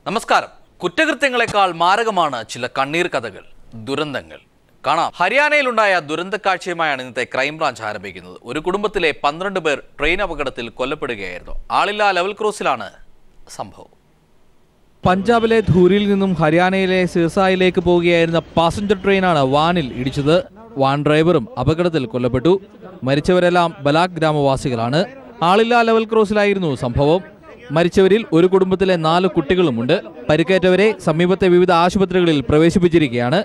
നമസ്കാരം കുറ്റകൃത്യങ്ങളെക്കാൾ മാരകമാണ് ചില കണ്ണീർ കഥകൾ ദുരന്തങ്ങൾ കാണാം ഹരിയാനയിലുണ്ടായ ദുരന്തക്കാഴ്ചയുമായാണ് ഇന്നത്തെ ക്രൈംബ്രാഞ്ച് ആരംഭിക്കുന്നത് ഒരു കുടുംബത്തിലെ പന്ത്രണ്ട് പേർ ട്രെയിൻ അപകടത്തിൽ കൊല്ലപ്പെടുകയായിരുന്നു ആളില്ലാ ലെവൽ ക്രോസിലാണ് സംഭവം പഞ്ചാബിലെ ധൂരിൽ നിന്നും ഹരിയാനയിലെ സിർസായിലേക്ക് പോവുകയായിരുന്ന പാസഞ്ചർ ട്രെയിനാണ് വാനിൽ ഇടിച്ചത് വാൻ ഡ്രൈവറും അപകടത്തിൽ കൊല്ലപ്പെട്ടു മരിച്ചവരെല്ലാം ബലാക് ഗ്രാമവാസികളാണ് ആളില്ലാ ലെവൽ ക്രോസിലായിരുന്നു സംഭവം മരിച്ചവരിൽ ഒരു കുടുംബത്തിലെ നാല് കുട്ടികളുമുണ്ട് പരിക്കേറ്റവരെ സമീപത്തെ വിവിധ ആശുപത്രികളിൽ പ്രവേശിപ്പിച്ചിരിക്കുകയാണ്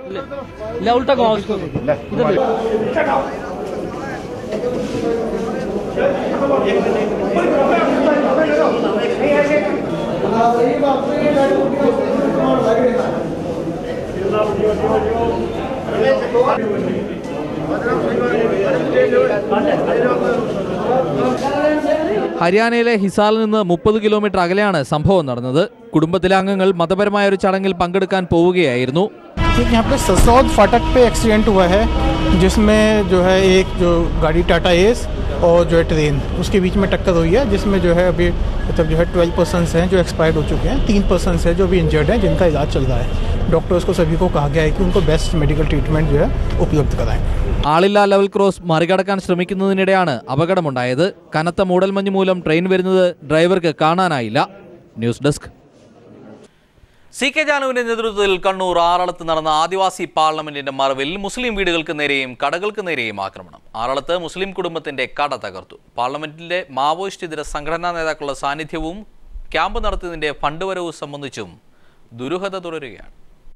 ഹരിയാനയിലെ ഹിസാറിൽ നിന്ന് മുപ്പത് കിലോമീറ്റർ അകലെയാണ് സംഭവം നടന്നത് കുടുംബത്തിലെ അംഗങ്ങൾ മതപരമായ ഒരു ചടങ്ങിൽ പങ്കെടുക്കാൻ പോവുകയായിരുന്നു एक यहाँ पे ससौद फाटक पे एक्सीडेंट हुआ है जिसमें जो है एक जो गाड़ी टाटा एस और जो है ट्रेन उसके बीच में टक्कर हुई है जिसमें जो है अभी मतलब जो है ट्वेल्व पर्सनस हैं जो एक्सपायर्ड हो चुके हैं तीन पर्सनस हैं जो अभी इंजर्ड हैं जिनका इलाज चल रहा है डॉक्टर्स को सभी को कहा गया है कि उनको बेस्ट मेडिकल ट्रीटमेंट जो है उपलब्ध कराएं ആളില്ലാ ലെവൽ ക്രോസ് മറികടക്കാൻ ശ്രമിക്കുന്നതിനിടെയാണ് അപകടമുണ്ടായത് കനത്ത മൂടൽമഞ്ഞ് മൂലം ട്രെയിൻ വരുന്നത് ഡ്രൈവർക്ക് കാണാനായില്ല ന്യൂസ് ഡെസ്ക് സി കെ ജാനുവിന്റെ നേതൃത്വത്തിൽ കണ്ണൂർ ആറളത്ത് നടന്ന ആദിവാസി പാർലമെന്റിന്റെ മറവിൽ മുസ്ലിം വീടുകൾക്ക് നേരെയും കടകൾക്ക് നേരെയും ആക്രമണം ആറളത്ത് മുസ്ലിം കുടുംബത്തിന്റെ കട തകർത്തു പാർലമെന്റിലെ മാവോയിസ്റ്റ് ഇതര സംഘടനാ നേതാക്കളുടെ സാന്നിധ്യവും ക്യാമ്പ് നടത്തിയതിന്റെ ഫണ്ട് വരവും സംബന്ധിച്ചും ദുരൂഹത തുടരുകയാണ്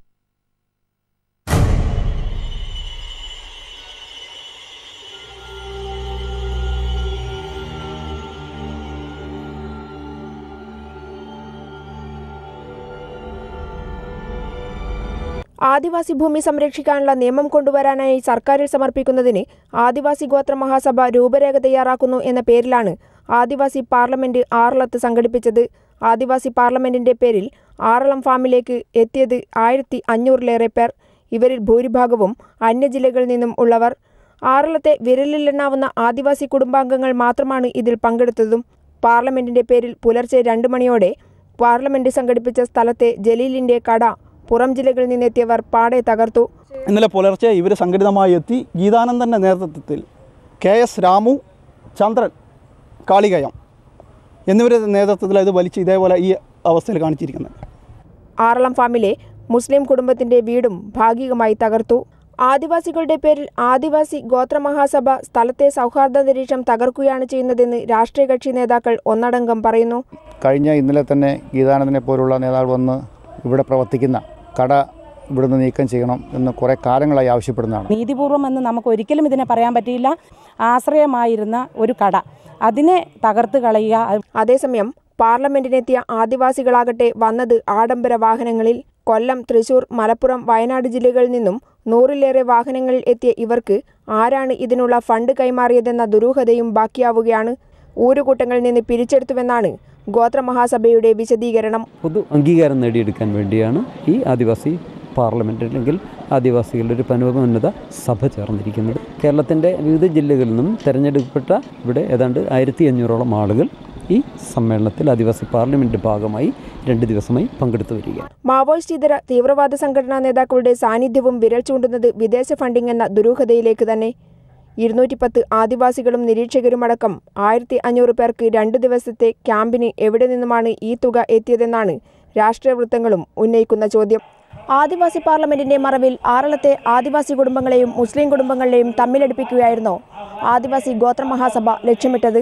ആദിവാസി ഭൂമി സംരക്ഷിക്കാനുള്ള നിയമം കൊണ്ടുവരാനായി സർക്കാരിൽ സമർപ്പിക്കുന്നതിന് ആദിവാസി ഗോത്ര മഹാസഭ രൂപരേഖ തയ്യാറാക്കുന്നു എന്ന പേരിലാണ് ആദിവാസി പാർലമെന്റ് ആറളത്ത് സംഘടിപ്പിച്ചത് ആദിവാസി പാർലമെന്റിന്റെ പേരിൽ ആറളം ഫാമിലേക്ക് എത്തിയത് ആയിരത്തി അഞ്ഞൂറിലേറെ പേർ ഇവരിൽ ഭൂരിഭാഗവും അന്യജില്ലകളിൽ നിന്നും ഉള്ളവർ ആറളത്തെ വിരലിലെണ്ണാവുന്ന ആദിവാസി കുടുംബാംഗങ്ങൾ മാത്രമാണ് ഇതിൽ പങ്കെടുത്തതും പാർലമെന്റിന്റെ പേരിൽ പുലർച്ചെ രണ്ട് മണിയോടെ പാർലമെന്റ് സംഘടിപ്പിച്ച സ്ഥലത്തെ ജലീലിന്റെ കട പുറം ജില്ലകളിൽ നിന്നെത്തിയവർ പാടെ തകർത്തു ഇന്നലെ പുലർച്ചെ ഇവർ സംഘടിതമായി എത്തി ഗീതാനന്ദൻ്റെ നേതൃത്വത്തിൽ കെ എസ് രാമു ചന്ദ്രൻ കാളികയം എന്നിവരുടെ നേതൃത്വത്തിൽ ഇത് വലിച്ച് ഇതേപോലെ ഈ അവസ്ഥയിൽ കാണിച്ചിരിക്കുന്നത് ആറളം ഫാമിലെ മുസ്ലിം കുടുംബത്തിന്റെ വീടും ഭാഗികമായി തകർത്തു ആദിവാസികളുടെ പേരിൽ ആദിവാസി ഗോത്രമഹാസഭ സ്ഥലത്തെ സൗഹാർദ്ദാന്തരീക്ഷം തകർക്കുകയാണ് ചെയ്യുന്നതെന്ന് രാഷ്ട്രീയ കക്ഷി നേതാക്കൾ ഒന്നടങ്കം പറയുന്നു കഴിഞ്ഞ ഇന്നലെ തന്നെ ഗീതാനന്ദനെ പോലുള്ള നേതാവ് വന്ന് ഇവിടെ പ്രവർത്തിക്കുന്ന കട ഇവിടുന്ന് നീക്കം ചെയ്യണം എന്ന് കുറേ കാലങ്ങളായി ആവശ്യപ്പെടുന്നതാണ് നീതിപൂർവം എന്ന് നമുക്ക് ഒരിക്കലും ഇതിനെ പറയാൻ പറ്റിയില്ല ആശ്രയമായിരുന്ന ഒരു കട അതിനെ തകർത്ത് കളയുക അതേസമയം പാർലമെന്റിനെത്തിയ ആദിവാസികളാകട്ടെ വന്നത് ആഡംബര വാഹനങ്ങളിൽ കൊല്ലം തൃശൂർ മലപ്പുറം വയനാട് ജില്ലകളിൽ നിന്നും നൂറിലേറെ വാഹനങ്ങളിൽ എത്തിയ ഇവർക്ക് ആരാണ് ഇതിനുള്ള ഫണ്ട് കൈമാറിയതെന്ന ദുരൂഹതയും ബാക്കിയാവുകയാണ് ഊരുകൂട്ടങ്ങളിൽ നിന്ന് പിരിച്ചെടുത്തുവെന്നാണ് ഗോത്രമഹാസഭയുടെ വിശദീകരണം പൊതു അംഗീകാരം നേടിയെടുക്കാൻ വേണ്ടിയാണ് ഈ ആദിവാസി പാർലമെൻറ്റ് അല്ലെങ്കിൽ ആദിവാസികളുടെ ഒരു പനോപന്നത സഭ ചേർന്നിരിക്കുന്നത് കേരളത്തിൻ്റെ വിവിധ ജില്ലകളിൽ നിന്നും തിരഞ്ഞെടുക്കപ്പെട്ട ഇവിടെ ഏതാണ്ട് ആയിരത്തി അഞ്ഞൂറോളം ആളുകൾ ഈ സമ്മേളനത്തിൽ ആദിവാസി പാർലമെൻറ്റ് ഭാഗമായി രണ്ട് ദിവസമായി പങ്കെടുത്തു വരികയാണ് മാവോയിസ്റ്റ് ഇതര തീവ്രവാദ സംഘടനാ നേതാക്കളുടെ സാന്നിധ്യവും വിരൽ ചൂണ്ടുന്നത് വിദേശ ഫണ്ടിംഗ് എന്ന ദുരൂഹതയിലേക്ക് തന്നെ ഇരുന്നൂറ്റി പത്ത് ആദിവാസികളും നിരീക്ഷകരുമടക്കം ആയിരത്തി അഞ്ഞൂറ് പേർക്ക് രണ്ട് ദിവസത്തെ ക്യാമ്പിന് എവിടെ നിന്നുമാണ് ഈ തുക എത്തിയതെന്നാണ് രാഷ്ട്രീയ വൃത്തങ്ങളും ഉന്നയിക്കുന്ന ചോദ്യം ആദിവാസി പാർലമെന്റിന്റെ മറവിൽ ആറളത്തെ ആദിവാസി കുടുംബങ്ങളെയും മുസ്ലിം കുടുംബങ്ങളെയും തമ്മിലടുപ്പിക്കുകയായിരുന്നോ ആദിവാസി ഗോത്രമഹാസഭ ലക്ഷ്യമിട്ടത്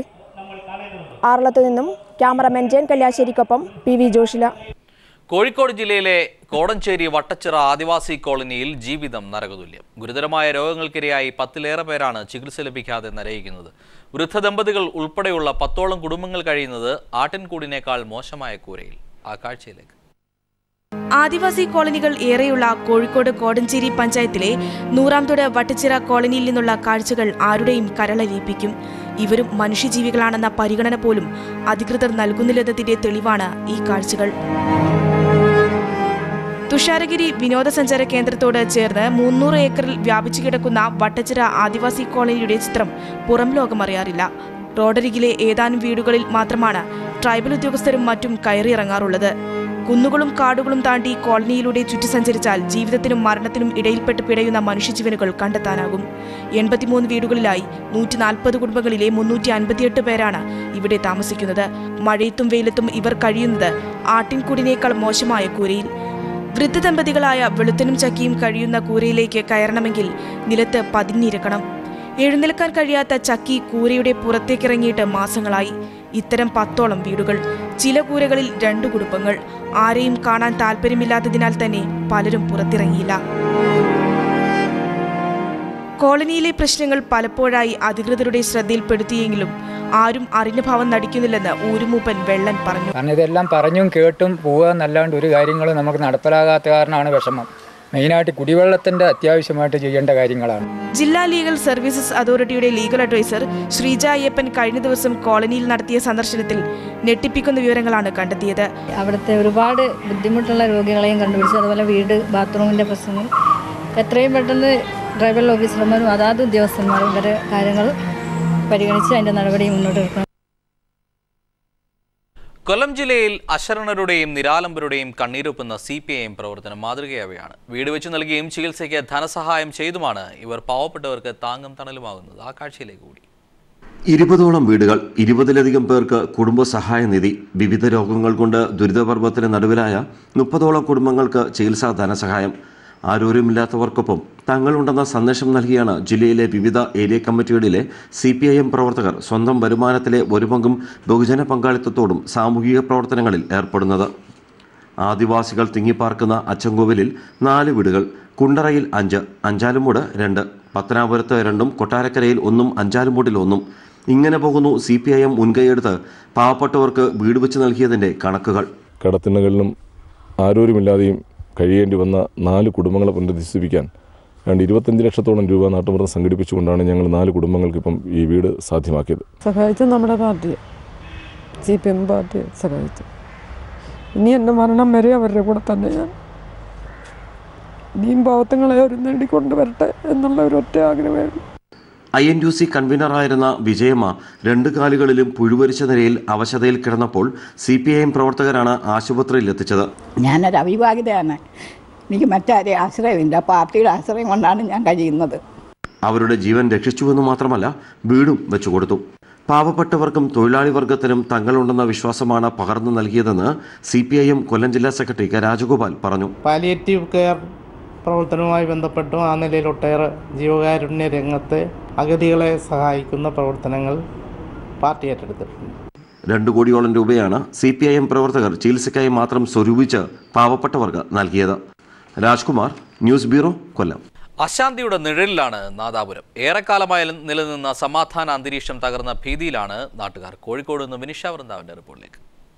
ആറളത്തു നിന്നും ക്യാമറമാൻ ജയൻ കല്യാശ്ശേരിക്കൊപ്പം പി വി ജോഷില കോഴിക്കോട് ജില്ലയിലെ കോടഞ്ചേരി വട്ടച്ചിറ ആദിവാസി കോളനിയിൽ ജീവിതം നരകതുല്യം ഗുരുതരമായ രോഗങ്ങൾക്കിരയായി പത്തിലേറെ പേരാണ് ചികിത്സ ലഭിക്കാതെ നരയിക്കുന്നത് വൃദ്ധ ദമ്പതികൾ ഉൾപ്പെടെയുള്ള പത്തോളം കുടുംബങ്ങൾ കഴിയുന്നത് ആട്ടിൻകൂടിനേക്കാൾ മോശമായ കൂരയിൽ ആ കാഴ്ചയിലേക്ക് ആദിവാസി കോളനികൾ ഏറെയുള്ള കോഴിക്കോട് കോടഞ്ചേരി പഞ്ചായത്തിലെ നൂറാംതൊട് വട്ടച്ചിറ കോളനിയിൽ നിന്നുള്ള കാഴ്ചകൾ ആരുടെയും കരളലിയിപ്പിക്കും ഇവരും മനുഷ്യജീവികളാണെന്ന പരിഗണന പോലും അധികൃതർ നൽകുന്നില്ലെന്നതിന്റെ തെളിവാണ് ഈ കാഴ്ചകൾ തുഷാരഗിരി വിനോദസഞ്ചാര കേന്ദ്രത്തോട് ചേർന്ന് മുന്നൂറ് ഏക്കറിൽ വ്യാപിച്ചു കിടക്കുന്ന വട്ടച്ചിറ ആദിവാസി കോളനിയുടെ ചിത്രം പുറം ലോകമറിയാറില്ല റോഡരികിലെ ഏതാനും വീടുകളിൽ മാത്രമാണ് ട്രൈബൽ ഉദ്യോഗസ്ഥരും മറ്റും കയറിയിറങ്ങാറുള്ളത് കുന്നുകളും കാടുകളും താണ്ടി കോളനിയിലൂടെ ചുറ്റി സഞ്ചരിച്ചാൽ ജീവിതത്തിനും മരണത്തിനും ഇടയിൽപ്പെട്ട് പിടയുന്ന മനുഷ്യജീവനുകൾ കണ്ടെത്താനാകും എൺപത്തിമൂന്ന് വീടുകളിലായി നൂറ്റി നാൽപ്പത് കുടുംബങ്ങളിലെ മുന്നൂറ്റി അൻപത്തിയെട്ട് പേരാണ് ഇവിടെ താമസിക്കുന്നത് മഴയത്തും വെയിലത്തും ഇവർ കഴിയുന്നത് ആട്ടിൻകൂടിനേക്കാൾ മോശമായ കൂരയിൽ വൃദ്ധ ദമ്പതികളായ വെളുത്തനും ചക്കിയും കഴിയുന്ന കൂരയിലേക്ക് കയറണമെങ്കിൽ നിലത്ത് പതിഞ്ഞിരിക്കണം എഴുന്നേൽക്കാൻ കഴിയാത്ത ചക്കി കൂരയുടെ പുറത്തേക്കിറങ്ങിയിട്ട് മാസങ്ങളായി ഇത്തരം പത്തോളം വീടുകൾ ചില കൂരകളിൽ രണ്ടു കുടുംബങ്ങൾ ആരെയും കാണാൻ താല്പര്യമില്ലാത്തതിനാൽ തന്നെ പലരും പുറത്തിറങ്ങിയില്ല കോളനിയിലെ പ്രശ്നങ്ങൾ പലപ്പോഴായി അധികൃതരുടെ ശ്രദ്ധയിൽപ്പെടുത്തിയെങ്കിലും ആരും അറിഞ്ഞ ഭാവം നടിക്കുന്നില്ലെന്ന് ഊരുമൂപ്പൻ വെള്ളൻ പറഞ്ഞു കാരണം ഇതെല്ലാം പറഞ്ഞും കേട്ടും പോവുക എന്നല്ലാണ്ട് ഒരു കാര്യങ്ങളും നമുക്ക് നടപ്പിലാകാത്ത കാരണമാണ് വിഷമം മെയിനായിട്ട് കുടിവെള്ളത്തിൻ്റെ അത്യാവശ്യമായിട്ട് ചെയ്യേണ്ട കാര്യങ്ങളാണ് ജില്ലാ ലീഗൽ സർവീസസ് അതോറിറ്റിയുടെ ലീഗൽ അഡ്വൈസർ ശ്രീജ അയ്യപ്പൻ കഴിഞ്ഞ ദിവസം കോളനിയിൽ നടത്തിയ സന്ദർശനത്തിൽ ഞെട്ടിപ്പിക്കുന്ന വിവരങ്ങളാണ് കണ്ടെത്തിയത് അവിടുത്തെ ഒരുപാട് ബുദ്ധിമുട്ടുള്ള രോഗികളെയും കണ്ടുപിടിച്ചു അതുപോലെ വീട് ബാത്റൂമിൻ്റെ പ്രശ്നങ്ങൾ എത്രയും പെട്ടെന്ന് ട്രൈബൽ ഓഫീസർമാരും അതാത് ഉദ്യോഗസ്ഥന്മാരും ഇവരെ കാര്യങ്ങൾ പരിഗണിച്ച് അതിൻ്റെ നടപടി മുന്നോട്ട് വെക്കണം കൊല്ലം ജില്ലയിൽ അശരണരുടെയും നിരാലംബരുടെയും കണ്ണീരൊപ്പുന്ന സി പി ഐ എം പ്രവർത്തനം മാതൃകയാവുകയാണ് വീട് വെച്ച് നൽകിയും ചികിത്സയ്ക്ക് ധനസഹായം ചെയ്തുമാണ് ഇവർ പാവപ്പെട്ടവർക്ക് താങ്ങും തണലുമാകുന്നത് ആ കാഴ്ചയിലേക്ക് കൂടി ഇരുപതോളം വീടുകൾ ഇരുപതിലധികം പേർക്ക് കുടുംബസഹായ നിധി വിവിധ രോഗങ്ങൾ കൊണ്ട് ദുരിതപർവത്തിന് നടുവിലായ മുപ്പതോളം കുടുംബങ്ങൾക്ക് ചികിത്സാ ധനസഹായം ആരോരുമില്ലാത്തവർക്കൊപ്പം തങ്ങളുണ്ടെന്ന സന്ദേശം നൽകിയാണ് ജില്ലയിലെ വിവിധ ഏരിയ കമ്മിറ്റികളിലെ സി പി ഐ എം പ്രവർത്തകർ സ്വന്തം വരുമാനത്തിലെ ഒരു പങ്കും ബഹുജന പങ്കാളിത്തത്തോടും സാമൂഹിക പ്രവർത്തനങ്ങളിൽ ഏർപ്പെടുന്നത് ആദിവാസികൾ തിങ്ങിപ്പാർക്കുന്ന അച്ചൻകോവിലിൽ നാല് വീടുകൾ കുണ്ടറയിൽ അഞ്ച് അഞ്ചാലുമൂട് രണ്ട് പത്തനാപുരത്ത് രണ്ടും കൊട്ടാരക്കരയിൽ ഒന്നും അഞ്ചാലുമൂടിൽ ഒന്നും ഇങ്ങനെ പോകുന്നു സി പി ഐ എം മുൻകൈയെടുത്ത് പാവപ്പെട്ടവർക്ക് വീട് വെച്ച് നൽകിയതിൻ്റെ കണക്കുകൾ കടത്തിണ്ണകളിലും ആരോരുമില്ലാതെയും കഴിയേണ്ടി വന്ന നാല് കുടുംബങ്ങളെ പുനരധിവസിപ്പിക്കാൻ രണ്ട് ഇരുപത്തഞ്ച് ലക്ഷത്തോളം രൂപ നാട്ടുമൃതം സംഘടിപ്പിച്ചുകൊണ്ടാണ് ഞങ്ങൾ നാല് കുടുംബങ്ങൾക്ക് ഇപ്പം ഈ വീട് സാധ്യമാക്കിയത് സഹായിച്ച നമ്മുടെ party C P M party സഹായിച്ചു ഇനി എൻ്റെ മരണം വരെ അവരുടെ കൂടെ തന്നെ ഞാൻ ഇനിയും പാവത്തങ്ങളെ അവർ നേടിക്കൊണ്ടുവരട്ടെ എന്നുള്ള ഒരു ഒറ്റ ആഗ്രഹമേ ഉള്ളൂ ഐ എൻ യു സി കൺവീനറായിരുന്ന വിജയമ്മ രണ്ട് കാലുകളിലും പുഴുവരിച്ച നിലയിൽ അവശതയിൽ കിടന്നപ്പോൾ സി പി ഐ എം പ്രവർത്തകരാണ് ആശുപത്രിയിൽ എത്തിച്ചത് ഞാനൊരു അവിവാഹിതയാണ് എനിക്ക് മറ്റാരെയും ആശ്രയമില്ല പാർട്ടിയുടെ ആശ്രയം കൊണ്ടാണ് ഞാൻ കഴിയുന്നത് അവരുടെ ജീവൻ രക്ഷിച്ചുവെന്ന് മാത്രമല്ല വീടും വെച്ചുകൊടുത്തു പാവപ്പെട്ടവർക്കും തൊഴിലാളി വർഗത്തിനും തങ്ങളുണ്ടെന്ന വിശ്വാസമാണ് പകർന്നു നൽകിയതെന്ന് C P I M Kollam ജില്ലാ സെക്രട്ടറി കെ രാജഗോപാൽ പറഞ്ഞു പാലിയേറ്റീവ് കെയർ പ്രവർത്തനവുമായി ബന്ധപ്പെട്ടും ആ നിലയിൽ ഒട്ടേറെ ജീവകാരുണ്യ രംഗത്തെ അഗതികളെ സഹായിക്കുന്ന പ്രവർത്തനങ്ങൾ പാർട്ടി ഏറ്റെടുത്തിട്ടുണ്ട് രണ്ടു കോടിയോളം രൂപയാണ് സി പി ഐ എം പ്രവർത്തകർ ചികിത്സയ്ക്കായി മാത്രം സ്വരൂപിച്ച് പാവപ്പെട്ടവർക്ക് നൽകിയത് രാജ്കുമാർ ന്യൂസ് ബ്യൂറോ കൊല്ലം അശാന്തിയുടെ നിഴലിലാണ് നാദാപുരം ഏറെക്കാലമായി നിലനിന്ന സമാധാന അന്തരീക്ഷം തകർന്ന ഭീതിയിലാണ് നാട്ടുകാർ കോഴിക്കോട് നിന്ന് വിനിഷ വൃന്ദാവിന്റെ റിപ്പോർട്ടിലേക്ക്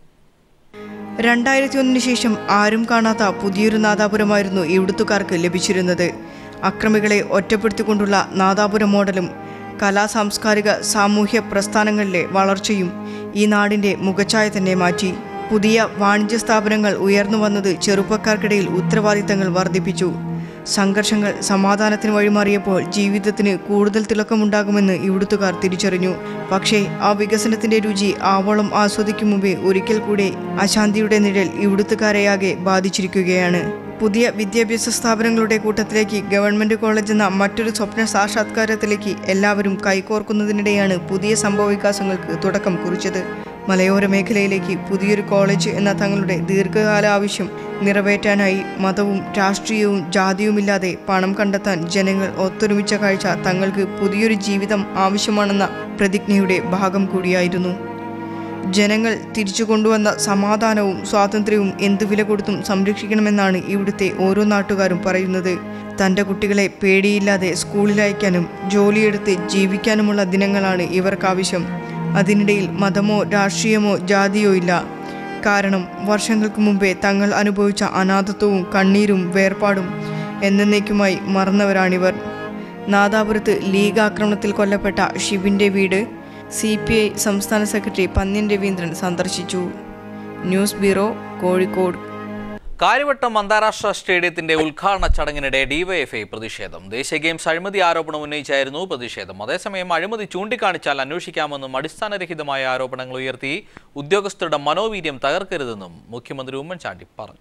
രണ്ടായിരത്തി ഒന്നിന് ശേഷം ആരും കാണാത്ത പുതിയൊരു നാദാപുരമായിരുന്നു ഇവിടുത്തുകാർക്ക് ലഭിച്ചിരുന്നത് അക്രമികളെ ഒറ്റപ്പെടുത്തിക്കൊണ്ടുള്ള നാദാപുരം മോഡലും കലാ സാംസ്കാരിക സാമൂഹ്യ പ്രസ്ഥാനങ്ങളിലെ വളർച്ചയും ഈ നാടിൻ്റെ മുഖച്ഛായ തന്നെ മാറ്റി പുതിയ വാണിജ്യ സ്ഥാപനങ്ങൾ ഉയർന്നു വന്നത് ചെറുപ്പക്കാർക്കിടയിൽ ഉത്തരവാദിത്തങ്ങൾ വർദ്ധിപ്പിച്ചു സംഘർഷങ്ങൾ സമാധാനത്തിന് വഴിമാറിയപ്പോൾ ജീവിതത്തിന് കൂടുതൽ തിളക്കമുണ്ടാകുമെന്ന് ഇവിടുത്തുകാർ തിരിച്ചറിഞ്ഞു പക്ഷേ ആ വികസനത്തിന്റെ രുചി ആവോളം ആസ്വദിക്കും മുമ്പേ ഒരിക്കൽ കൂടെ അശാന്തിയുടെ നിഴൽ ഇവിടുത്തുകാരെയാകെ ബാധിച്ചിരിക്കുകയാണ് പുതിയ വിദ്യാഭ്യാസ സ്ഥാപനങ്ങളുടെ കൂട്ടത്തിലേക്ക് ഗവൺമെന്റ് കോളേജ് എന്ന മറ്റൊരു സ്വപ്ന സാക്ഷാത്കാരത്തിലേക്ക് എല്ലാവരും കൈകോർക്കുന്നതിനിടെയാണ് പുതിയ സംഭവവികാസങ്ങൾക്ക് തുടക്കം കുറിച്ചത് മലയോര മേഖലയിലേക്ക് പുതിയൊരു കോളേജ് എന്ന തങ്ങളുടെ ദീർഘകാല ആവശ്യം നിറവേറ്റാനായി മതവും രാഷ്ട്രീയവും ജാതിയുമില്ലാതെ പണം കണ്ടെത്താൻ ജനങ്ങൾ ഒത്തൊരുമിച്ച കാഴ്ച തങ്ങൾക്ക് പുതിയൊരു ജീവിതം ആവശ്യമാണെന്ന പ്രതിജ്ഞയുടെ ഭാഗം കൂടിയായിരുന്നു ജനങ്ങൾ തിരിച്ചു കൊണ്ടുവന്ന സമാധാനവും സ്വാതന്ത്ര്യവും എന്ത് വില കൊടുത്തും സംരക്ഷിക്കണമെന്നാണ് ഇവിടുത്തെ ഓരോ നാട്ടുകാരും പറയുന്നത് തൻ്റെ കുട്ടികളെ പേടിയില്ലാതെ സ്കൂളിൽ അയക്കാനും ജോലിയെടുത്ത് ജീവിക്കാനുമുള്ള ദിനങ്ങളാണ് ഇവർക്കാവശ്യം അതിനിടയിൽ മതമോ രാഷ്ട്രീയമോ ജാതിയോ ഇല്ല കാരണം വർഷങ്ങൾക്ക് മുമ്പേ തങ്ങൾ അനുഭവിച്ച അനാഥത്വവും കണ്ണീരും വേർപാടും എന്നേക്കുമായി മറന്നവരാണിവർ നാദാപുരത്ത് ലീഗ് ആക്രമണത്തിൽ കൊല്ലപ്പെട്ട ഷിബിൻ്റെ വീട് സി പി ഐ സംസ്ഥാന സെക്രട്ടറി പന്ന്യൻ രവീന്ദ്രൻ സന്ദർശിച്ചു ന്യൂസ് ബ്യൂറോ കോഴിക്കോട് കാര്യവട്ടം അന്താരാഷ്ട്ര സ്റ്റേഡിയത്തിന്റെ ഉദ്ഘാടന ചടങ്ങിനിടെ ഡിവൈഎഫ്ഐ പ്രതിഷേധം ദേശീയ ഗെയിംസ് അഴിമതി ആരോപണം ഉന്നയിച്ചായിരുന്നു പ്രതിഷേധം അതേസമയം അഴിമതി ചൂണ്ടിക്കാണിച്ചാൽ അന്വേഷിക്കാമെന്നും അടിസ്ഥാനരഹിതമായ ആരോപണങ്ങൾ ഉയർത്തി ഉദ്യോഗസ്ഥരുടെ മനോവീര്യം തകർക്കരുതെന്നും മുഖ്യമന്ത്രി ഉമ്മൻചാണ്ടി പറഞ്ഞു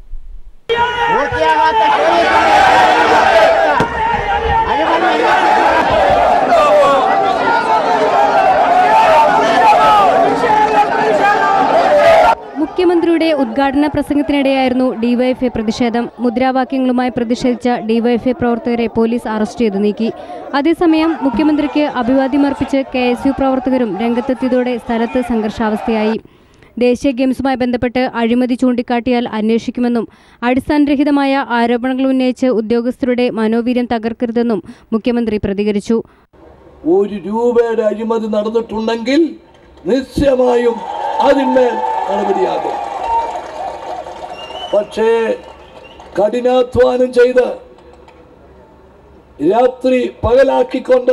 മുഖ്യമന്ത്രിയുടെ ഉദ്ഘാടന പ്രസംഗത്തിനിടെയായിരുന്നു ഡിവൈഎഫ്ഐ പ്രതിഷേധം മുദ്രാവാക്യങ്ങളുമായി പ്രതിഷേധിച്ച ഡിവൈഎഫ്ഐ പ്രവർത്തകരെ പോലീസ് അറസ്റ്റ് ചെയ്തു നീക്കി അതേസമയം മുഖ്യമന്ത്രിക്ക് അഭിവാദ്യമർപ്പിച്ച് കെ എസ് യു പ്രവർത്തകരും രംഗത്തെത്തിയതോടെ സ്ഥലത്ത് സംഘർഷാവസ്ഥയായി ദേശീയ ഗെയിംസുമായി ബന്ധപ്പെട്ട് അഴിമതി ചൂണ്ടിക്കാട്ടിയാൽ അന്വേഷിക്കുമെന്നും അടിസ്ഥാനരഹിതമായ ആരോപണങ്ങൾ ഉന്നയിച്ച് ഉദ്യോഗസ്ഥരുടെ മനോവീര്യം തകർക്കരുതെന്നും മുഖ്യമന്ത്രി പ്രതികരിച്ചു ഒരു രൂപയുടെ അഴിമതി നടന്നിട്ടുണ്ടെങ്കിൽ നിശ്ചയമായും അതിന്മേൽ നടപടിയാകും പക്ഷേ കഠിനാധ്വാനം ചെയ്ത് രാത്രി പകലാക്കിക്കൊണ്ട്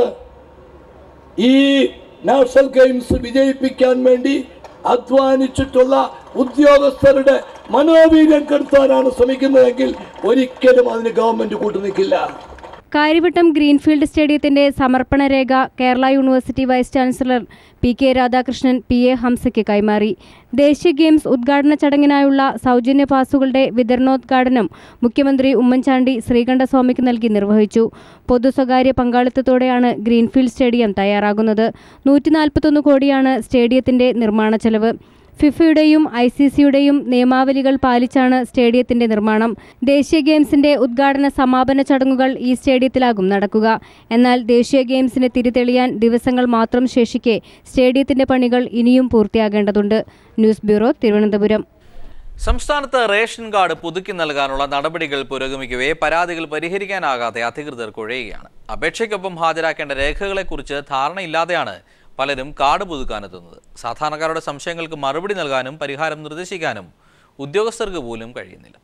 ഈ നാഷണൽ ഗെയിംസ് വിജയിപ്പിക്കാൻ വേണ്ടി അധ്വാനിച്ചിട്ടുള്ള ഉദ്യോഗസ്ഥരുടെ മനോവീര്യം കെടുത്താനാണ് ശ്രമിക്കുന്നതെങ്കിൽ ഒരിക്കലും അതിന് ഗവൺമെന്റ് കൂട്ടുനിൽക്കില്ല കാര്യവട്ടം ഗ്രീൻഫീൽഡ് സ്റ്റേഡിയത്തിന്റെ സമർപ്പണ രേഖ Kerala university vice chancellor P K Radhakrishnan P A ഹംസയ്ക്ക് കൈമാറി ദേശീയ ഗെയിംസ് ഉദ്ഘാടന ചടങ്ങിനായുള്ള സൗജന്യ പാസുകളുടെ വിതരണോദ്ഘാടനം മുഖ്യമന്ത്രി ഉമ്മൻചാണ്ടി ശ്രീകണ്ഠസ്വാമിക്ക് നൽകി നിർവഹിച്ചു പൊതു സ്വകാര്യ പങ്കാളിത്തത്തോടെയാണ് ഗ്രീൻഫീൽഡ് സ്റ്റേഡിയം തയ്യാറാകുന്നത് നൂറ്റി നാൽപ്പത്തൊന്ന് കോടിയാണ് സ്റ്റേഡിയത്തിന്റെ നിർമ്മാണ ചെലവ് ഫിഫയുടെയും ഐ സി സിയുടെയും നിയമാവലികൾ പാലിച്ചാണ് സ്റ്റേഡിയത്തിന്റെ നിർമ്മാണം ദേശീയ ഗെയിംസിന്റെ ഉദ്ഘാടന സമാപന ചടങ്ങുകൾ ഈ സ്റ്റേഡിയത്തിലാകും നടക്കുക എന്നാൽ ദേശീയ ഗെയിംസിന് തിരിതെളിയാൻ ദിവസങ്ങൾ മാത്രം ശേഷിക്കെ സ്റ്റേഡിയത്തിന്റെ പണികൾ ഇനിയും പൂർത്തിയാകേണ്ടതുണ്ട് ന്യൂസ് ബ്യൂറോ തിരുവനന്തപുരം സംസ്ഥാനത്ത് റേഷൻ കാർഡ് പുതുക്കി നൽകാനുള്ള നടപടികൾ പുരോഗമിക്കവേ പരാതികൾ പരിഹരിക്കാനാകാതെ അധികൃതർ കുഴയുകയാണ് അപേക്ഷയ്ക്കൊപ്പം ഹാജരാക്കേണ്ട രേഖകളെക്കുറിച്ച് ധാരണയില്ലാതെയാണ് പലരും കാർഡ് പുതുക്കാനെത്തുന്നത് സാധാരണക്കാരുടെ സംശയങ്ങൾക്ക് മറുപടി നൽകാനും പരിഹാരം നിർദ്ദേശിക്കാനും ഉദ്യോഗസ്ഥർക്ക് പോലും കഴിയുന്നില്ല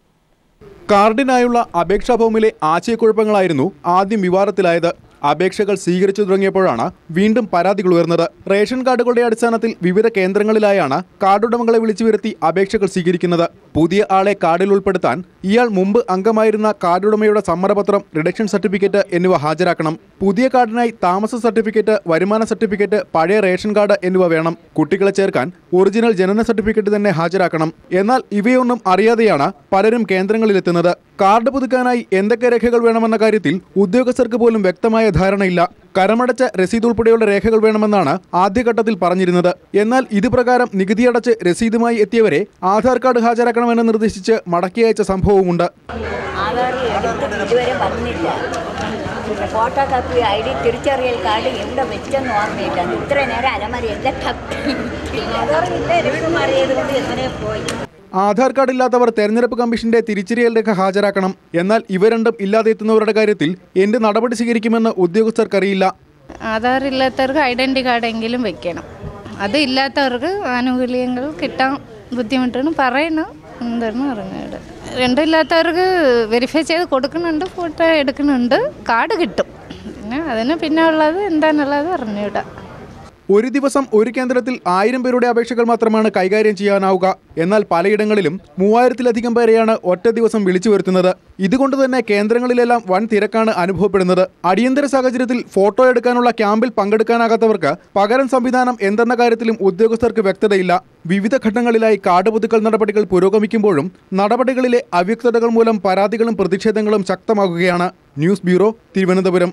കാർഡിനായുള്ള അപേക്ഷാ ഫോമിലെ ആശയക്കുഴപ്പങ്ങളായിരുന്നു ആദ്യം വിവാദത്തിലായത് അപേക്ഷകൾ സ്വീകരിച്ചു തുടങ്ങിയപ്പോഴാണ് വീണ്ടും പരാതികൾ ഉയർന്നത് റേഷൻ കാർഡുകളുടെ അടിസ്ഥാനത്തിൽ വിവിധ കേന്ദ്രങ്ങളിലായാണ് കാർഡുടമകളെ വിളിച്ചു വരുത്തി അപേക്ഷകൾ സ്വീകരിക്കുന്നത് പുതിയ ആളെ കാർഡിൽ ഉൾപ്പെടുത്താൻ ഇയാൾ മുമ്പ് അംഗമായിരുന്ന കാർഡുടമയുടെ സമ്മതപത്രം റിഡക്ഷൻ സർട്ടിഫിക്കറ്റ് എന്നിവ ഹാജരാക്കണം പുതിയ കാർഡിനായി താമസ സർട്ടിഫിക്കറ്റ് വരുമാന സർട്ടിഫിക്കറ്റ് പഴയ റേഷൻ കാർഡ് എന്നിവ വേണം കുട്ടികളെ ചേർക്കാൻ ഒറിജിനൽ ജനന സർട്ടിഫിക്കറ്റ് തന്നെ ഹാജരാക്കണം എന്നാൽ ഇവയൊന്നും അറിയാതെയാണ് പലരും കേന്ദ്രങ്ങളിലെത്തുന്നത് കാർഡ് പുതുക്കാനായി എന്തൊക്കെ രേഖകൾ വേണമെന്ന കാര്യത്തിൽ ഉദ്യോഗസ്ഥർക്ക് പോലും വ്യക്തമായ ധാരണയില്ല കരമടച്ച രസീത് ഉൾപ്പെടെയുള്ള രേഖകൾ വേണമെന്നാണ് ആദ്യഘട്ടത്തിൽ പറഞ്ഞിരുന്നത് എന്നാൽ ഇത് പ്രകാരം നികുതിയടച്ച് രസീതുമായി എത്തിയവരെ ആധാർ കാർഡ് ഹാജരാക്കണമെന്ന് നിർദ്ദേശിച്ച് മടക്കി അയച്ച സംഭവവുമുണ്ട് ആധാർ എടുത്തിട്ട് ഇതുവരെ വന്നില്ല പിന്നെ ഫോട്ടോ കോപ്പി ഐ ഡി തിരിച്ചറിയൽ കാർഡ് എവിടെ വെച്ചെന്ന് ഓർമ്മയില്ല ഇത്ര നേരം അലമാരി എല്ലാം തപ്പി അതറിയില്ല രണ്ടും മാറിയത് കൊണ്ട് എങ്ങനെ പോയി ആധാർ കാർഡ് ഇല്ലാത്തവർ തെരഞ്ഞെടുപ്പ് കമ്മീഷന്റെ തിരിച്ചറിയൽ രേഖ ഹാജരാക്കണം എന്നാൽ ഇവ രണ്ടും ഇല്ലാതെ എത്തുന്നവരുടെ കാര്യത്തിൽ എന്ത് നടപടി സ്വീകരിക്കുമെന്ന് ഉദ്യോഗസ്ഥർക്കറിയില്ല ആധാർ ഇല്ലാത്തവർക്ക് ഐഡൻറ്റി കാർഡെങ്കിലും വെക്കണം അത് ഇല്ലാത്തവർക്ക് ആനുകൂല്യങ്ങൾ കിട്ടാൻ ബുദ്ധിമുട്ടാണ് പറയണം എന്താണ് പറഞ്ഞത് രണ്ടും ഇല്ലാത്തവർക്ക് വെരിഫൈ ചെയ്ത് കൊടുക്കുന്നുണ്ട് ഫോട്ടോ എടുക്കുന്നുണ്ട് കാർഡ് കിട്ടും പിന്നെ അതിന് പിന്നെ ഉള്ളത് എന്താണുള്ളത് അറിഞ്ഞൂടാ ഒരു ദിവസം ഒരു കേന്ദ്രത്തിൽ ആയിരം പേരുടെ അപേക്ഷകൾ മാത്രമാണ് കൈകാര്യം ചെയ്യാനാവുക എന്നാൽ പലയിടങ്ങളിലും മൂവായിരത്തിലധികം പേരെയാണ് ഒറ്റ ദിവസം വിളിച്ചു വരുത്തുന്നത് ഇതുകൊണ്ട് തന്നെ കേന്ദ്രങ്ങളിലെല്ലാം വൻ തിരക്കാണ് അനുഭവപ്പെടുന്നത് അടിയന്തര സാഹചര്യത്തിൽ ഫോട്ടോ എടുക്കാനുള്ള ക്യാമ്പിൽ പങ്കെടുക്കാനാകാത്തവർക്ക് പകരം സംവിധാനം എന്തെന്ന കാര്യത്തിലും ഉദ്യോഗസ്ഥർക്ക് വ്യക്തതയില്ല വിവിധ ഘട്ടങ്ങളിലായി കാർഡ് പുതുക്കൽ നടപടികൾ പുരോഗമിക്കുമ്പോഴും നടപടികളിലെ അവ്യക്തതകൾ മൂലം പരാതികളും പ്രതിഷേധങ്ങളും ശക്തമാകുകയാണ് ന്യൂസ് ബ്യൂറോ തിരുവനന്തപുരം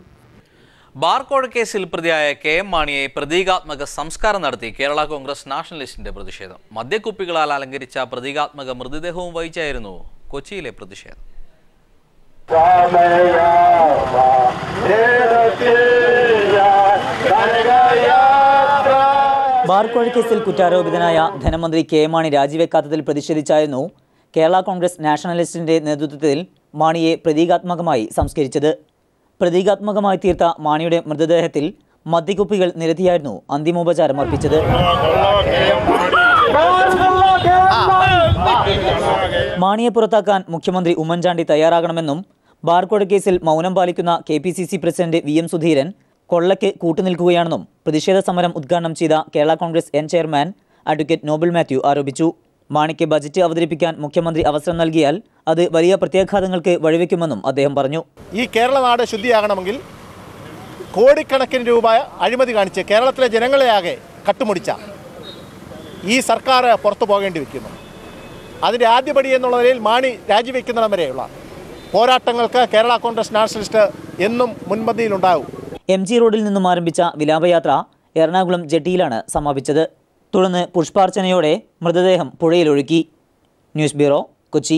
ബാർകോഴ കേസിൽ പ്രതിയായ കെ എം മാണിയെ പ്രതീകാത്മക സംസ്കാരം നടത്തി കേരള കോൺഗ്രസ് നാഷണലിസ്റ്റിന്റെ പ്രതിഷേധം മദ്യക്കുപ്പികളാൽ അലങ്കരിച്ച പ്രതീകാത്മക മൃതദേഹവും വഹിച്ചായിരുന്നു കൊച്ചിയിലെ പ്രതിഷേധം ബാർക്കോഴ കേസിൽ കുറ്റാരോപിതനായ ധനമന്ത്രി കെ മാണി രാജിവെക്കാത്തതിൽ പ്രതിഷേധിച്ചായിരുന്നു കേരള കോൺഗ്രസ് നാഷണലിസ്റ്റിന്റെ നേതൃത്വത്തിൽ മാണിയെ പ്രതീകാത്മകമായി സംസ്കരിച്ചത് പ്രതീകാത്മകമായി തീർത്ത മാണിയുടെ മൃതദേഹത്തിൽ മദ്യക്കുപ്പികൾ നിരത്തിയായിരുന്നു അന്തിമോപചാരം അർപ്പിച്ചത് മാണിയെ പുറത്താക്കാൻ മുഖ്യമന്ത്രി ഉമ്മൻചാണ്ടി തയ്യാറാകണമെന്നും ബാർക്കോട് കേസിൽ മൗനം പാലിക്കുന്ന K P C C president V M Sudheeran കൊള്ളയ്ക്ക് കൂട്ടുനിൽക്കുകയാണെന്നും പ്രതിഷേധ സമരം ഉദ്ഘാടനം ചെയ്ത Kerala Congress N chairman advocate Noble Mathew ആരോപിച്ചു മാണിക്ക് ബജറ്റ് അവതരിപ്പിക്കാൻ മുഖ്യമന്ത്രി അവസരം നൽകിയാൽ അത് വലിയ പ്രത്യാഘാതങ്ങൾക്ക് വഴിവെക്കുമെന്നും അദ്ദേഹം പറഞ്ഞു ഈ കേരള നാട് ശുദ്ധിയാകണമെങ്കിൽ കോടിക്കണക്കിന് രൂപ അഴിമതി കാണിച്ച് കേരളത്തിലെ ജനങ്ങളെയാകെ കട്ടുമുടിച്ച ഈ സർക്കാർ പുറത്തു പോകേണ്ടി വയ്ക്കുന്നു അതിൻ്റെ ആദ്യപടി എന്നുള്ള നിലയിൽ മാണി രാജിവെക്കുന്നിടം വരെയുള്ള പോരാട്ടങ്ങൾക്ക് കേരള കോൺഗ്രസ് നാഷണലിസ്റ്റ് എന്നും മുൻപന്തിയിലുണ്ടാവും എം ജി റോഡിൽ നിന്നും ആരംഭിച്ച വിലാപയാത്ര എറണാകുളം ജെട്ടിയിലാണ് സമാപിച്ചത് തുടർന്ന് പുഷ്പാർച്ചനയോടെ മൃതദേഹം പുഴയിലൊഴുക്കി ന്യൂസ് ബ്യൂറോ കൊച്ചി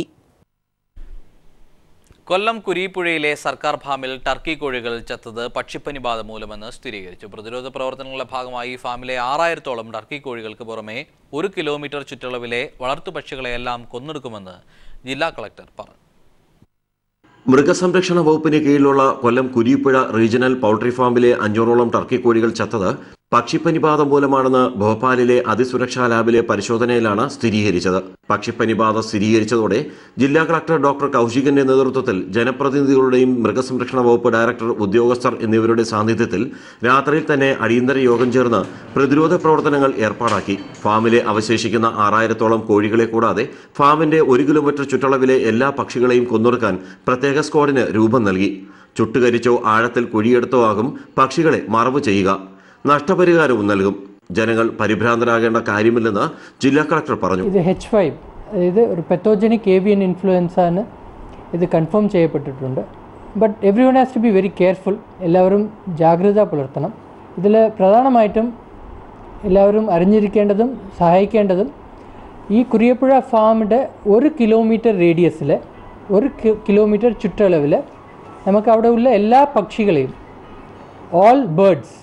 കൊല്ലം കുരീപ്പുഴയിലെ സർക്കാർ ഫാമിൽ ടർക്കി കോഴികൾ ചത്തത് പക്ഷിപ്പനി ബാധ മൂലമെന്ന് സ്ഥിരീകരിച്ചു പ്രതിരോധ പ്രവർത്തനങ്ങളുടെ ഭാഗമായി ഫാമിലെ ആറായിരത്തോളം ടർക്കി കോഴികൾക്ക് പുറമെ ഒരു കിലോമീറ്റർ ചുറ്റളവിലെ വളർത്തുപക്ഷികളെയെല്ലാം കൊന്നെടുക്കുമെന്ന് ജില്ലാ കളക്ടർ പറഞ്ഞു മൃഗസംരക്ഷണ വകുപ്പിന് കീഴിലുള്ള കൊല്ലം കുരിപ്പുഴ റീജിയണൽ പൗൾട്രി ഫാമിലെ അഞ്ഞൂറോളം ടർക്കി കോഴികൾ ചത്തത് പക്ഷിപ്പനി ബാധ മൂലമാണെന്ന് ഭോപ്പാലിലെ അതിസുരക്ഷാ ലാബിലെ പരിശോധനയിലാണ് സ്ഥിരീകരിച്ചത് പക്ഷിപ്പനി ബാധ സ്ഥിരീകരിച്ചതോടെ ജില്ലാ കളക്ടർ ഡോക്ടർ കൗശികന്റെ നേതൃത്വത്തിൽ ജനപ്രതിനിധികളുടെയും മൃഗസംരക്ഷണ വകുപ്പ് ഡയറക്ടർ ഉദ്യോഗസ്ഥർ എന്നിവരുടെ സാന്നിധ്യത്തിൽ രാത്രിയിൽ തന്നെ അടിയന്തര യോഗം ചേർന്ന് പ്രതിരോധ പ്രവർത്തനങ്ങൾ ഏർപ്പാടാക്കി ഫാമിലെ അവശേഷിക്കുന്ന ആറായിരത്തോളം കോഴികളെ കൂടാതെ ഫാമിന്റെ ഒരു കിലോമീറ്റർ ചുറ്റളവിലെ എല്ലാ പക്ഷികളെയും കൊന്നൊടുക്കാൻ പ്രത്യേക സ്ക്വാഡിന് രൂപം നൽകി ചുട്ടുകരിച്ചോ ആഴത്തിൽ കുഴിയെടുത്തോ ആകും പക്ഷികളെ മറവ് ചെയ്യുക നഷ്ടപരിഹാരവും നൽകും ജനങ്ങൾ പരിഭ്രാന്തരാകേണ്ട കാര്യമില്ലെന്ന് ജില്ലാ കളക്ടർ പറഞ്ഞു ഇത് എച്ച് ഫൈവ് അതായത് ഒരു പെത്തോജനിക് ഏവിയൻ ഇൻഫ്ലുവൻസ ആണ് ഇത് കൺഫേം ചെയ്യപ്പെട്ടിട്ടുണ്ട് but everyone has to be very careful എല്ലാവരും ജാഗ്രത പുലർത്തണം ഇതിൽ പ്രധാനമായിട്ടും എല്ലാവരും അറിഞ്ഞിരിക്കേണ്ടതും സഹായിക്കേണ്ടതും ഈ കുരിയപ്പുഴ ഫാമിൻ്റെ ഒരു കിലോമീറ്റർ റേഡിയസിൽ ഒരു കി- കിലോമീറ്റർ ചുറ്റളവിൽ നമുക്ക് അവിടെ ഉള്ള എല്ലാ പക്ഷികളെയും ഓൾ ബേർഡ്സ്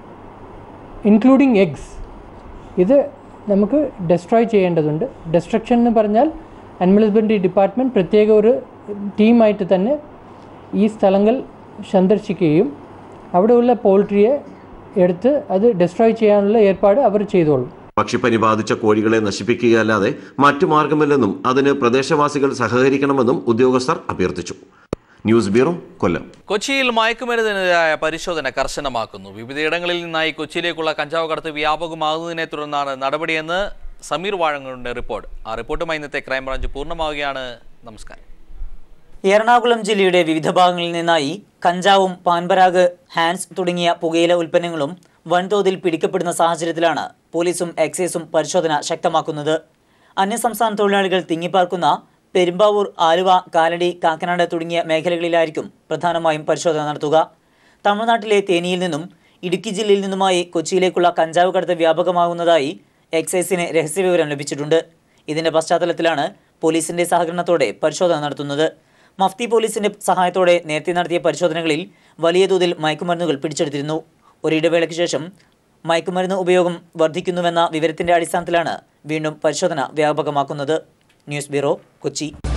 ഇൻക്ലൂഡിങ് എഗ്സ് ഇത് നമുക്ക് ഡെസ്ട്രോയ് ചെയ്യേണ്ടതുണ്ട് ഡെസ്ട്രക്ഷൻ എന്ന് പറഞ്ഞാൽ അനിമൽ ഹസ്ബൻഡറി ഡിപ്പാർട്ട്മെൻറ്റ് പ്രത്യേക ഒരു ടീമായിട്ട് തന്നെ ഈ സ്ഥലങ്ങൾ സന്ദർശിക്കുകയും അവിടെയുള്ള പോൾട്രിയെ എടുത്ത് അത് ഡെസ്ട്രോയ് ചെയ്യാനുള്ള ഏർപ്പാട് അവർ ചെയ്തോളും പക്ഷിപ്പനി ബാധിച്ച കോഴികളെ നശിപ്പിക്കുകയല്ലാതെ മറ്റു മാർഗമില്ലെന്നും അതിന് പ്രദേശവാസികൾ സഹകരിക്കണമെന്നും ഉദ്യോഗസ്ഥർ അഭ്യർത്ഥിച്ചു ന്യൂസ് ബ്യൂറോ കൊല്ലം കൊച്ചിയിൽ മയക്കുമരുന്നിനെതിരായ പരിശോധന കർശനമാക്കുന്നു വിവിധയിടങ്ങളിൽ നിന്നായി കൊച്ചിയിലേക്കുള്ള കഞ്ചാവ് കടത്ത് വ്യാപകമാകുന്നതിനെ തുടർന്നാണ് നടപടിയെന്ന് സമീർ വാഴങ്ങളുടെ റിപ്പോർട്ട് ആ റിപ്പോർട്ടുമായി ഇന്നത്തെ ക്രൈംബ്രാഞ്ച് പൂർണ്ണമാവുകയാണ് നമസ്കാരം എറണാകുളം ജില്ലയുടെ വിവിധ ഭാഗങ്ങളിൽ നിന്നായി കഞ്ചാവും പാൻപരാഗ് ഹാൻസ് തുടങ്ങിയ പുകയില ഉൽപ്പന്നങ്ങളും വൻതോതിൽ പിടിക്കപ്പെടുന്ന സാഹചര്യത്തിലാണ് പോലീസും എക്സൈസും പരിശോധന ശക്തമാക്കുന്നത് അന്യസംസ്ഥാന തൊഴിലാളികൾ തിങ്ങിപ്പാർക്കുന്ന പെരുമ്പാവൂർ ആലുവ കാലടി കാക്കനാട് തുടങ്ങിയ മേഖലകളിലായിരിക്കും പ്രധാനമായും പരിശോധന നടത്തുക തമിഴ്നാട്ടിലെ തേനിയിൽ നിന്നും ഇടുക്കി ജില്ലയിൽ നിന്നുമായി കൊച്ചിയിലേക്കുള്ള കഞ്ചാവ് കടത്ത് വ്യാപകമാകുന്നതായി എക്സൈസിന് രഹസ്യവിവരം ലഭിച്ചിട്ടുണ്ട് ഇതിന്റെ പശ്ചാത്തലത്തിലാണ് പോലീസിന്റെ സഹകരണത്തോടെ പരിശോധന നടത്തുന്നത് മഫ്തി പോലീസിന്റെ സഹായത്തോടെ നേരത്തെ നടത്തിയ പരിശോധനകളിൽ വലിയ തോതിൽ മയക്കുമരുന്നുകൾ പിടിച്ചെടുത്തിരുന്നു ഒരിടവേളയ്ക്ക് ശേഷം മയക്കുമരുന്ന് ഉപയോഗം വർദ്ധിക്കുന്നുവെന്ന വിവരത്തിന്റെ അടിസ്ഥാനത്തിലാണ് വീണ്ടും പരിശോധന വ്യാപകമാക്കുന്നത് ന്യൂസ് ബ്യൂറോ കൊച്ചി